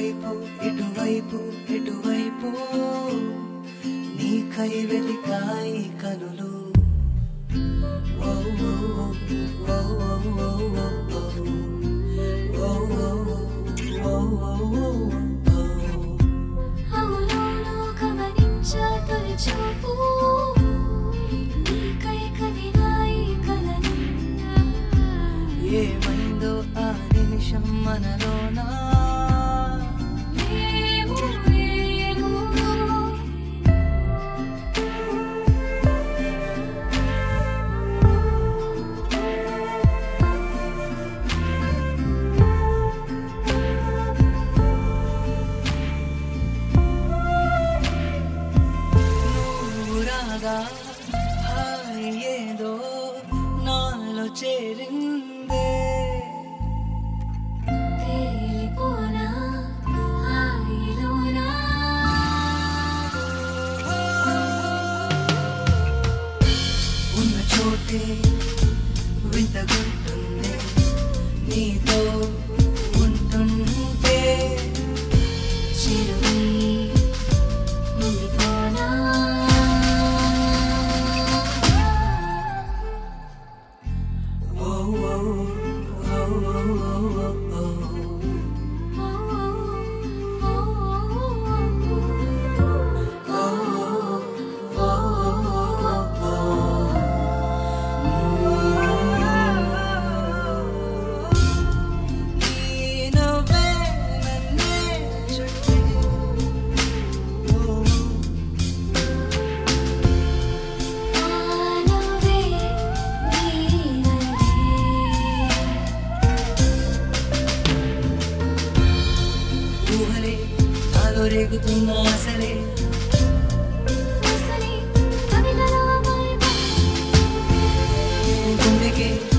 అటువైపు ఇటువైపు ఇటువైపు నీకై వెతికాయి కనులు ఓ ఓ ఓ ఓ ఓ ఓ ఓ ఓ ఓ ఓ అవునవును గమనించా తొలి చూపు నీకై కదిలాయి కలలు ఏమైందో ఆ నిమిషం మనలోనా ఏమో ఏమో నువ్వు రాగా హాయి ఏదో నాలో చేరిందే తేలిపోనా హాయిలోనా ఉన్న చోటే వింతగుంటుంది నీతో ఉంటుంటే చెరువై ఉండిపోనా ఓ ఓ ఓ ఓ ఓ నీ నవ్వే నన్నే చుట్టి ఓ ఆనవే నీవలే ఊహలే నాలో రేగుతున్న ఆశలే అసలే కవితలో మై గుండెకే